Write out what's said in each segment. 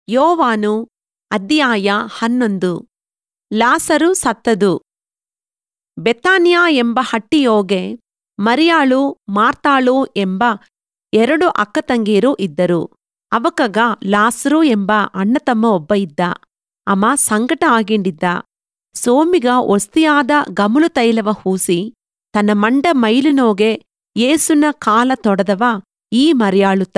ಯೋವಾನು ಅಧ್ಯಾಯ ಹನ್ನೊಂದು ಲಾಸರು ಸತ್ತದು ಬೆತಾನಿಯಾ ಎಂಬ ಹಟ್ಟಿಯೋಗೆ ಮರಿಯಾಳು ಮಾರ್ತಾಳು ಎಂಬ ಎರಡು ಅಕ್ಕತಂಗೀರು ಇದ್ದರು ಅವಕಗ ಲಾಸರು ಎಂಬ ಅಣ್ಣತಮ್ಮ ಒಬ್ಬ ಇದ್ದ ಅಮ ಸಂಕಟ ಆಗಿಂಡಿದ್ದ ಸೋಮಿಗ ಒಸ್ತಿಯಾದ ಗಮಲು ತೈಲವ ಹೂಸಿ ತನ್ನ ಮಂಡ ಮೈಲಿನೋಗೆ ಏಸುನ ಕಾಲ ತೊಡದವ ಈ ಮರಿಯಾಳುತ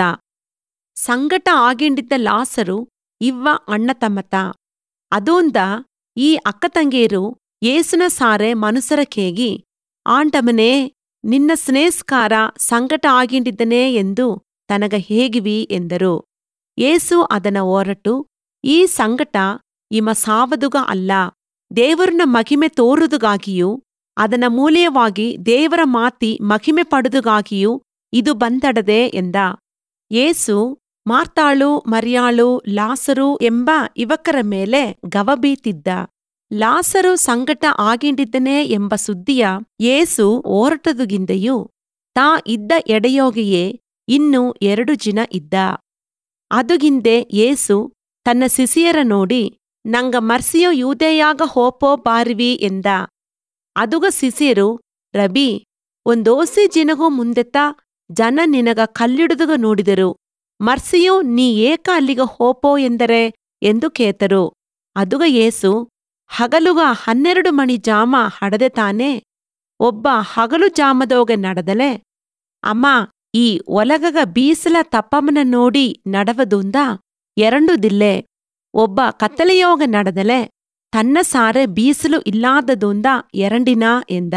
ಸಂಗಟ ಆಗಿಂಡಿದ್ದ ಲಾಸರು ಇವ್ವ ಅಣ್ಣತಮ್ಮತ ಅದೋಂದ ಈ ಅಕ್ಕತಂಗೇರು ಏಸುನ ಸಾರೆ ಮನುಸರ ಕೇಗಿ ಆಂಟಮನೇ ನಿನ್ನ ಸ್ನೇಸ್ಕಾರ ಸಂಕಟ ಆಗಿಂಡಿದ್ದನೇ ಎಂದು ತನಗ ಹೇಗಿವಿ ಎಂದರು ಏಸು ಅದನ ಓರಟು ಈ ಸಂಕಟ ಇಮ ಸಾವದುಗ ಅಲ್ಲ ದೇವರನ ಮಹಿಮೆ ತೋರುದುಗಾಗಿಯೂ ಅದನ ಮೂಲೆಯವಾಗಿ ದೇವರ ಮಾತಿ ಮಹಿಮೆ ಪಡುದುಗಾಗಿಯೂ ಇದು ಬಂದಡದೆ ಎಂದ ಏಸು ಮಾರ್ತಾಳು ಮರಿಯಾಳು ಲಾಸರು ಎಂಬ ಇವಕರ ಮೇಲೆ ಗವಬೀತಿದ್ದ ಲಾಸರು ಸಂಕಟ ಆಗಿಂಡಿದ್ದನೇ ಎಂಬ ಸುದ್ದಿಯ ಏಸು ಓರಟದುಗಿಂದೆಯೂ ತಾ ಇದ್ದ ಎಡೆಯೋಗೆಯೇ ಇನ್ನು ಎರಡು ಜಿನ ಇದ್ದ ಅದುಗಿಂದೆ ಏಸು ತನ್ನ ಸಿಸಿಯರ ನೋಡಿ ನಂಗ ಮರ್ಸಿಯೋ ಯೂದೆಯಾಗ ಹೋಪೋ ಬಾರಿವಿ ಎಂದ ಅದುಗ ಸಿಸಿಯರು ರಬಿ ಒಂದೋಸಿ ಜಿನಗೂ ಮುಂದೆತ್ತ ಜನ ನಿನಗ ಕಲ್ಲಿಡುದುಗ ನೋಡಿದರು ಮರ್ಸಿಯು ನೀ ಏಕ ಅಲ್ಲಿಗ ಹೋಪೋ ಎಂದರೆ ಎಂದು ಕೇತರು ಅದುಗ ಏಸು ಹಗಲುಗ ಹನ್ನೆರಡು ಮಣಿ ಜಾಮ ಹಡದೆ ತಾನೆ ಒಬ್ಬ ಹಗಲು ಜಾಮದೋಗೆ ನಡೆದಲೆ ಅಮ್ಮ ಈ ಒಲಗಗ ಬೀಸಲ ತಪ್ಪಮ್ಮನ ನೋಡಿ ನಡವದುಂದ ಎರಡುದಿಲ್ಲೆ ಒಬ್ಬ ಕತ್ತಲೆಯೋಗ ನಡೆದಲೆ ತನ್ನ ಸಾರೆ ಬೀಸಲು ಇಲ್ಲಾದದುಂದ ಎರಡಿನ ಎಂದ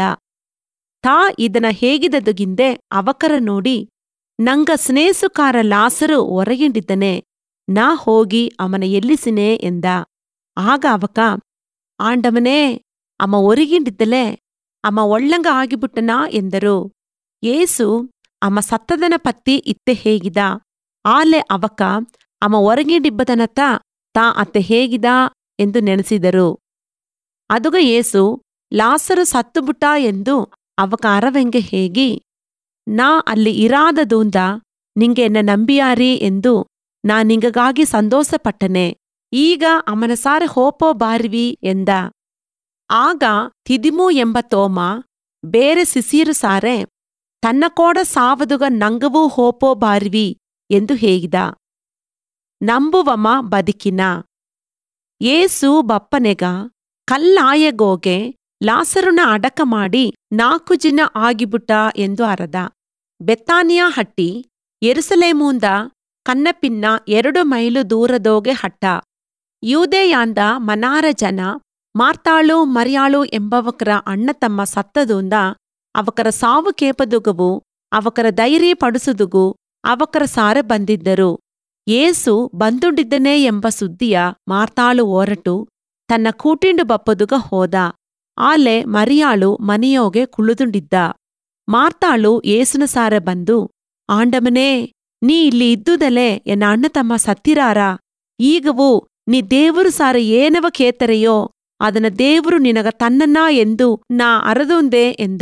ತಾ ಇದನ ಹೇಗಿದದುಗಿಂದೆ ಅವಕರ ನೋಡಿ ನಂಗ ಸ್ನೇಸುಕಾರ ಲಾಸರು ಹೊರಗಿಂಡಿದ್ದನೆ ನಾ ಹೋಗಿ ಅವನ ಎಲ್ಲಿಸಿನೆ ಎಂದ ಆಗ ಅವಕ ಆಂಡಮನೇ ಅಮ್ಮ ಒರಿಗಿಂಡಿದ್ದಲೆ ಅಮ್ಮ ಒಳ್ಳಂಗ ಆಗಿಬಿಟ್ಟನಾ ಎಂದರು ಏಸು ಅಮ್ಮ ಸತ್ತದನ ಪತ್ತಿ ಇತ್ತೆ ಹೇಗಿದ ಆಲೆ ಅವಕ ಅಮ್ಮ ಹೊರಗಿಂಡಿಬ್ಬದನತ ತಾ ಅತ್ತೆ ಹೇಗಿದ ಎಂದು ನೆನೆಸಿದರು ಅದುಗ ಏಸು ಲಾಸರು ಸತ್ತುಬುಟ್ಟ ಎಂದು ಅವಕ ಅರವೆಂಗೆ ಹೇಗಿ ನಾ ಅಲ್ಲಿ ಇರಾದದೂಂದ ನಿಂಗೆ ಎನ್ನ ನಂಬಿಯಾರಿ ಎಂದು ನಾ ನಿಂಗಗಾಗಿ ಸಂತೋಷಪಟ್ಟನೆ ಈಗ ಅವನ ಸಾರೆ ಹೋಪೋ ಬಾರಿವಿ ಎಂದ ಆಗ ತಿದಿಮು ಎಂಬ ತೋಮ ಬೇರೆ ಸಿಸೀರು ಸಾರೆ ತನ್ನ ಕೋಡ ಸಾವದುಗ ನಂಗವೂ ಹೋಪೋ ಬಾರಿವಿ ಎಂದು ಹೇಗಿದ ನಂಬುವಮ ಬದುಕಿನ ಏಸು ಬಪ್ಪನೆಗ ಕಲ್ಲಾಯಗೋಗೆ ಲಾಸರುನ ಅಡಕ ಮಾಡಿ ನಾಲ್ಕು ಜಿನ ಆಗಿಬುಟ್ಟ ಎಂದು ಅರದ ಬೆತ್ತಾನಿಯಾ ಹಟ್ಟಿ ಎರುಸಲೇಮೂಂದ ಕನ್ನಪಿನ್ನ ಎರಡು ಮೈಲು ದೂರದೋಗೆ ಹಟ್ಟ ಯೂದೇಯಾಂದ ಮನಾರ ಜನ ಮಾರ್ತಾಳು ಮರಿಯಾಳು ಎಂಬವಕರ ಅಣ್ಣ ತಮ್ಮ ಸತ್ತದೂಂದ ಅವಕರ ಸಾವು ಕೇಪದುಗವು ಅವಕರ ಧೈರ್ಯ ಪಡಿಸುದುಗು ಅವಕರ ಸಾರೆ ಬಂದಿದ್ದರು ಏಸು ಬಂದುಂಡಿದ್ದನೇ ಎಂಬ ಸುದ್ದಿಯ ಮಾರ್ತಾಳು ಓರಟು ತನ್ನ ಕೂಟಿಂಡು ಬಪ್ಪದುಗ ಹೋದ ಆಲೆ ಮರಿಯಾಳು ಮನೆಯೋಗೆ ಕುಳಿದುಂಡಿದ್ದ ಮಾರ್ತಾಳು ಏಸುನ ಸಾರೆ ಬಂದು ಆಂಡಮನೇ ನೀ ಇಲ್ಲಿ ಇದ್ದುದಲೆ ಎನ್ನ ಅಣ್ಣ ತಮ್ಮ ಸತ್ತಿರಾರ ಈಗವೂ ನೀ ದೇವರು ಸಾರೆ ಏನವ ಕೇತರೆಯೋ ಅದನ ದೇವರು ನಿನಗ ತನ್ನನ್ನ ಎಂದು ನಾ ಅರದುಂದೆ ಎಂದ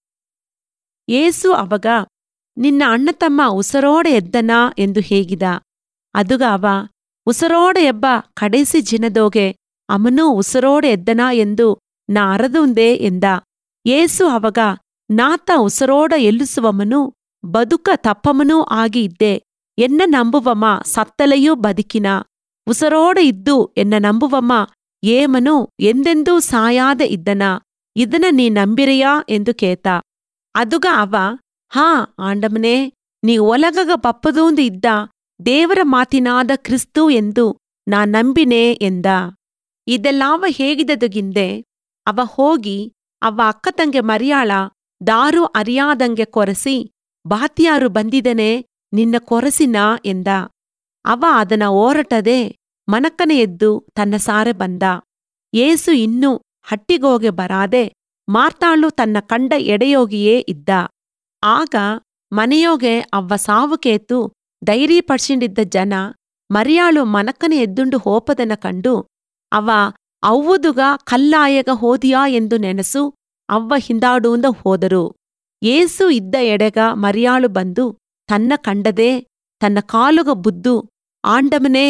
ಏಸು ಅವಗ ನಿನ್ನ ಅಣ್ಣ ತಮ್ಮ ಉಸರೋಡೆ ಎದ್ದನಾ ಎಂದು ಹೇಗಿದ ಅದುಗ ಅವ ಉಸರೋಡೆ ಎಬ್ಬ ಕಡೆಸಿ ಜಿನದೋಗೆ ಅವನೂ ಉಸರೋಡೆ ಎದ್ದನಾ ಎಂದು ನಾ ಅರದುಂದೆ ಎಂದ ಏಸು ಅವಗ ನಾತ ಉಸರೋಡ ಎಲ್ಲಿಸುವಮನು ಬದುಕ ತಪ್ಪಮನೂ ಆಗಿ ಇದ್ದೆ ಎನ್ನ ನಂಬುವಮ್ಮ ಸತ್ತಲೆಯೂ ಬದುಕಿನ ಉಸರೋಡ ಇದ್ದು ಎನ್ನ ನಂಬುವಮ್ಮ ಏಮನು ಎಂದೆಂದೂ ಸಾಯಾದೆ ಇದ್ದನ ಇದನ ನೀ ನಂಬಿರೆಯಾ ಎಂದು ಕೇತ ಅದುಗ ಅವ ಹಾ ಆಂಡಮನೇ ನೀ ಒಲಗಗ ಬಪ್ಪದೂಂದು ಇದ್ದ ದೇವರ ಮಾತಿನಾದ ಕ್ರಿಸ್ತು ಎಂದು ನಾ ನಂಬಿನೆ ಎಂದ ಇದೆಲ್ಲಾವ ಹೇಗಿದದುಗಿಂದೆ ಅವ ಹೋಗಿ ಅವ ಅಕ್ಕತಂಗೆ ಮರಿಯಾಳ ದಾರು ಅರಿಯಾದಂಗೆ ಕೊರಸಿ ಬಾತಿಯಾರು ಬಂದಿದನೆ ನಿನ್ನ ಕೊರಸಿನಾ ಎಂದ ಅವ ಅದನ ಓರಟದೆ ಮನಕ್ಕನೆ ಎದ್ದು ತನ್ನ ಸಾರೆ ಬಂದ ಏಸು ಇನ್ನೂ ಹಟ್ಟಿಗೋಗೆ ಬರಾದೆ ಮಾರ್ತಾಳು ತನ್ನ ಕಂಡ ಎಡೆಯೋಗಿಯೇ ಇದ್ದ ಆಗ ಮನೆಯೋಗೆ ಅವ್ವ ಸಾವು ಕೇತು ಧೈರ್ಯಪಡ್ಸಿಂಡಿದ್ದ ಜನ ಮರಿಯಾಳು ಮನಕ್ಕನೆ ಎದ್ದುಂಡು ಹೋಪದನ ಕಂಡು ಅವ ಅವ್ವುದುಗ ಕಲ್ಲಾಯಗ ಹೋದಿಯಾ ಎಂದು ನೆನಸು ಅವ್ವ ಹಿಂದಾಡೂಂದ ಹೋದರು ಏಸು ಇದ್ದ ಎಡೆಗ ಮರಿಯಾಳು ಬಂದು ತನ್ನ ಕಂಡದೆ ತನ್ನ ಕಾಲುಗ ಬುದ್ದು ಆಂಡಮನೇ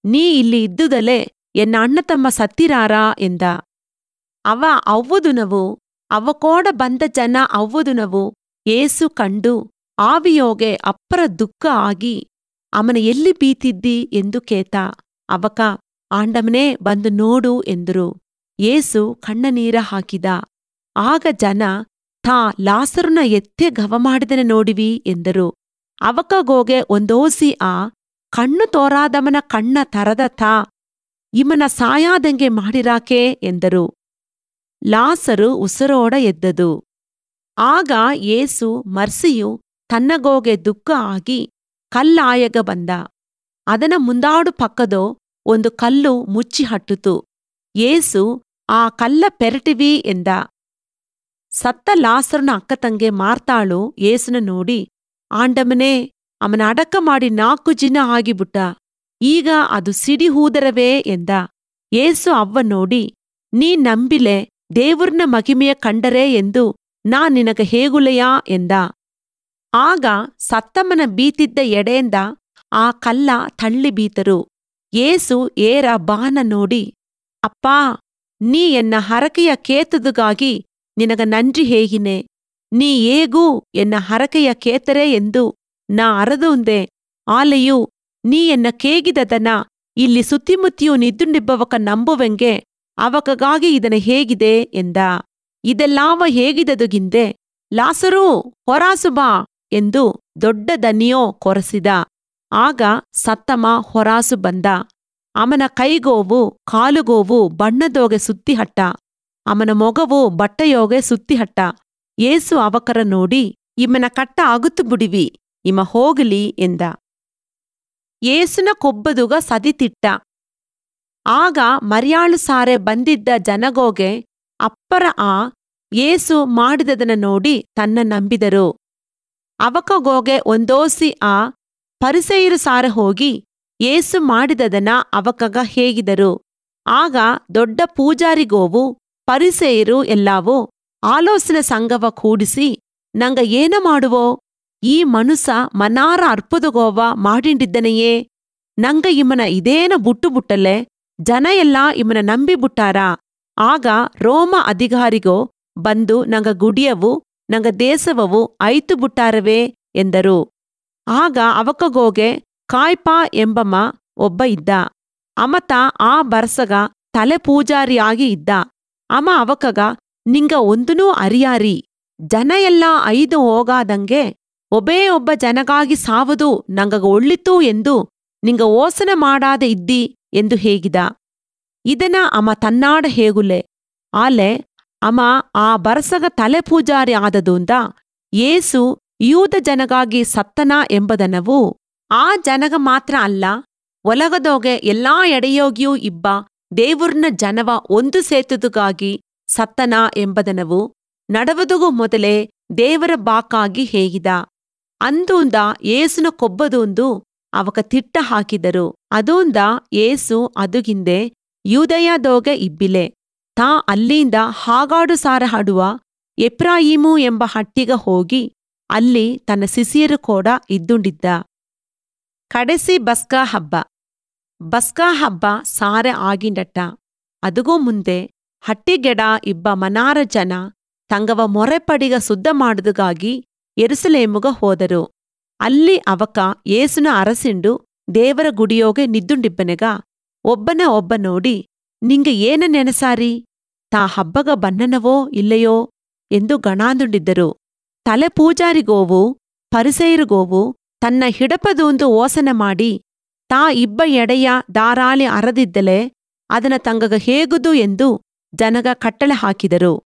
ನೀ ಇಲ್ಲಿ ಇದ್ದುದಲೇ ಎನ್ನ ಅಣ್ಣ ತಮ್ಮ ಸತ್ತಿರಾರಾ ಎಂದ ಅವ ಅವ್ವುದುನವು ಅವಕೋಡ ಬಂದ ಜನ ಅವ್ವುದುನವು ಏಸು ಕಂಡು ಆವಿಯೋಗೆ ಅಪ್ಪರ ದುಃಖ ಆಗಿ ಅವನ ಎಲ್ಲಿ ಬೀತಿದ್ದಿ ಎಂದು ಕೇತ ಅವಕ ಆಂಡಮನೇ ಬಂದು ನೋಡು ಎಂದರು ಏಸು ಕಣ್ಣ ನೀರ ಹಾಕಿದ ಆಗ ಜನ ತಾ ಲಾಸರುನ ಎತ್ತೆ ಗವ ಮಾಡಿದನೆ ನೋಡಿವಿ ಎಂದರು ಅವಕಗೋಗೆ ಒಂದೋಸಿ ಆ ಕಣ್ಣು ತೋರಾದವನ ಕಣ್ಣ ತರದ ತಾ ಇಮನ ಸಾಯಾದಂಗೆ ಮಾಡಿರಾಕೆ ಎಂದರು ಲಾಸರು ಉಸಿರೋಡ ಎದ್ದದು ಆಗ ಏಸು ಮರ್ಸಿಯು ತನ್ನಗೋಗೆ ದುಃಖ ಆಗಿ ಕಲ್ಲಾಯಗ ಬಂದ ಅದನ ಮುಂದಾಡು ಪಕ್ಕದೋ ಒಂದು ಕಲ್ಲು ಮುಚ್ಚಿ ಹಟ್ಟಿತು ಏಸು ಆ ಕಲ್ಲ ಪೆರಟಿವಿ ಎಂದ ಸತ್ತ ಲಾಸರನ ಅಕ್ಕತಂಗೆ ಮಾರ್ತಾಳು ಏಸುನ ನೋಡಿ ಆಂಡಮನೇ ಅವನ ಅಡಕ ಮಾಡಿ ನಾಲ್ಕು ಜಿನ ಆಗಿಬಿಟ್ಟ ಈಗ ಅದು ಸಿಡಿ ಹೂದರವೇ ಎಂದ ಏಸು ಅವ್ವ ನೋಡಿ ನೀ ನಂಬಿಲೆ ದೇವ್ರನ ಮಹಿಮೆಯ ಕಂಡರೆ ಎಂದು ನಾ ನಿನಗ ಹೇಗುಲೆಯಾ ಎಂದ ಆಗ ಸತ್ತಮ್ಮನ ಬೀತಿದ್ದ ಎಡೆಯಿಂದ ಆ ಕಲ್ಲ ತಳ್ಳಿ ಬೀತರು ಏಸು ಏರ ಬಾನ ನೋಡಿ ಅಪ್ಪಾ ನೀ ಎನ್ನ ಹರಕೆಯ ಕೇತದುಗಾಗಿ ನಿನಗ ನಂಜಿ ಹೇಗಿನೆ ನೀ ಏಗೂ ಎನ್ನ ಹರಕೆಯ ಕೇತರೆ ಎಂದು ನಾ ಅರದುಂದೆ ಆಲೆಯು ನೀ ಎನ್ನ ಕೇಗಿದದನ ಇಲ್ಲಿ ಸುತ್ತಿಮುತ್ತಿಯು ನಿದ್ದುಂಡಿಬ್ಬವಕ ನಂಬುವೆಂಗೆ ಅವಕಗಾಗಿ ಇದನ ಹೇಗಿದೆ ಎಂದ ಇದೆಲ್ಲಾವ ಹೇಗಿದದುಗಿಂದೆ ಲಾಸರೂ ಹೊರಾಸು ಬಾ ಎಂದು ದೊಡ್ಡ ದನಿಯೋ ಕೊರಸಿದ ಆಗ ಸತ್ತಮ ಹೊರಾಸು ಬಂದ ಅವನ ಕೈಗೋವು ಕಾಲುಗೋವು ಬಣ್ಣದೋಗೆ ಸುತ್ತಿಹಟ್ಟ ಅವನ ಮೊಗವು ಬಟ್ಟೆಯೋಗೆ ಸುತ್ತಿಹಟ್ಟ ಏಸು ಅವಕರ ನೋಡಿ ಇಮನ ಕಟ್ಟ ಅಗುತ್ತು ಬಿಡಿವಿ ಇಮ ಹೋಗಲಿ ಎಂದ ಏಸುನ ಕೊಬ್ಬದುಗ ಸದಿತಿಟ್ಟ ಆಗ ಮರ್ಯಾಳು ಸಾರೆ ಬಂದಿದ್ದ ಜನಗೋಗೆ ಅಪ್ಪರ ಆ ಏಸು ಮಾಡಿದದನ ನೋಡಿ ತನ್ನ ನಂಬಿದರು ಅವಕಗೋಗೆ ಒಂದೋಸಿ ಆ ಪರಿಸೆಯಿರು ಸಾರೆ ಹೋಗಿ ಏಸು ಮಾಡಿದದನ ಅವಕಗ ಹೇಗಿದರು ಆಗ ದೊಡ್ಡ ಪೂಜಾರಿಗೋವು ಪರಿಸೆಯರು ಎಲ್ಲಾವು ಆಲೋಚನೆ ಸಂಗವ ಕೂಡಿಸಿ ನಂಗ ಏನ ಮಾಡುವೋ ಈ ಮನುಸ ಮನಾರ ಅರ್ಪುದಗೋವ ಮಾಡಿಂಡಿದ್ದನೆಯೇ ನಂಗ ಇಮನ ಇದೇನ ಬುಟ್ಟು ಬುಟ್ಟಲೆ ಜನ ಎಲ್ಲ ಇಮನ ನಂಬಿ ಬುಟ್ಟಾರ ಆಗ ರೋಮ ಅಧಿಕಾರಿಗೋ ಬಂದು ನಂಗ ಗುಡಿಯವು ನಂಗ ದೇಸವವು ಐತು ಬುಟ್ಟಾರವೇ ಎಂದರು ಆಗ ಅವಕಗೋಗೆ ಕಾಯ್ಪಾ ಎಂಬಮ ಒಬ್ಬ ಇದ್ದ ಅಮತ ಆ ಬರ್ಸಗ ತಲೆ ಪೂಜಾರಿಯಾಗಿ ಇದ್ದ ಅಮ ಅವಕಗ ನಿಂಗ ಒಂದನೂ ಅರಿಯಾರಿ ಜನ ಎಲ್ಲ ಐದು ಹೋಗಾದಂಗೆ ಒಬೇ ಒಬ್ಬ ಜನಗಾಗಿ ಸಾವದು ನಂಗಗ ಒಳ್ಳಿತು ಎಂದು ನಿಂಗ ಓಸನ ಮಾಡಾದೆ ಇದ್ದಿ ಎಂದು ಹೇಗಿದ ಇದನ ಅಮ ತನ್ನಾಡ ಹೇಗುಲೆ ಆಲೆ ಅಮ ಆ ಬರಸಗ ತಲೆ ಪೂಜಾರಿ ಆದದೂಂದ ಏಸು ಯೂದ ಜನಗಾಗಿ ಸತ್ತನ ಎಂಬುದನವು ಆ ಜನಗ ಮಾತ್ರ ಅಲ್ಲ ಒಲಗದೋಗೆ ಎಲ್ಲಾ ಎಡೆಯೋಗಿಯೂ ಇಬ್ಬ ದೇವುರ್ನ ಜನವ ಒಂದು ಸೇತುದುಗಾಗಿ ಸತ್ತನ ಎಂಬುದನವು ನಡವದುಗೂ ಮೊದಲೇ ದೇವರ ಬಾಕಾಗಿ ಹೇಗಿದ ಅಂದೂಂದ ಏಸುನ ಕೊಬ್ಬದೂಂದು ಅವಕ ತಿಟ್ಟ ಹಾಕಿದರು ಅದೂಂದ ಏಸು ಅದುಗಿಂದೆ ಯೂದಯದೋಗೆ ಇಬ್ಬಿಲೆ ತಾ ಅಲ್ಲಿಂದ ಹಾಗಾಡು ಸಾರ ಹಾಡುವ ಎಪ್ರಾಯಿಮು ಎಂಬ ಹಟ್ಟಿಗ ಹೋಗಿ ಅಲ್ಲಿ ತನ್ನ ಸಿಸಿಯರು ಕೂಡ ಇದ್ದುಂಡಿದ್ದ ಕಡೆಸಿ ಬಸ್ಕಾ ಹಬ್ಬ ಬಸ್ಕಾ ಹಬ್ಬ ಸಾರೆ ಆಗಿಂಡಟ್ಟ ಅದುಗೂ ಮುಂದೆ ಹಟ್ಟಿಗೆಡ ಇಬ್ಬ ಮನಾರ ಜನ ತಂಗವ ಮೊರೆಪಡಿಗ ಸುದ್ದ ಮಾಡುದುಗಾಗಿ ಎರುಸಲೇಮುಗ ಹೋದರು ಅಲ್ಲಿ ಅವಕ ಏಸುನ ಅರಸಿಂಡು ದೇವರ ಗುಡಿಯೋಗೆ ನಿದ್ದುಂಡಿಬ್ಬನೆಗ ಒಬ್ಬನ ಒಬ್ಬ ನೋಡಿ ನಿಂಗೆ ಏನ ನೆನಸಾರಿ ತಾ ಹಬ್ಬಗ ಬನ್ನನವೋ ಇಲ್ಲೆಯೋ ಎಂದು ಗಣಾಂದುಂಡಿದ್ದರು ತಲೆ ಪೂಜಾರಿಗೋವು ಪರಿಸೈರಿಗೋವು ತನ್ನ ಹಿಡಪದೂಂದು ಓಸನ ಮಾಡಿ ತಾ ಇಬ್ಬ ಎಡೆಯ ದಾರಾಲಿ ಅರದಿದ್ದಲೆ ಅದನ ತಂಗಗ ಹೇಗುದು ಎಂದು ಜನಗ ಕಟ್ಟಳೆ ಹಾಕಿದರು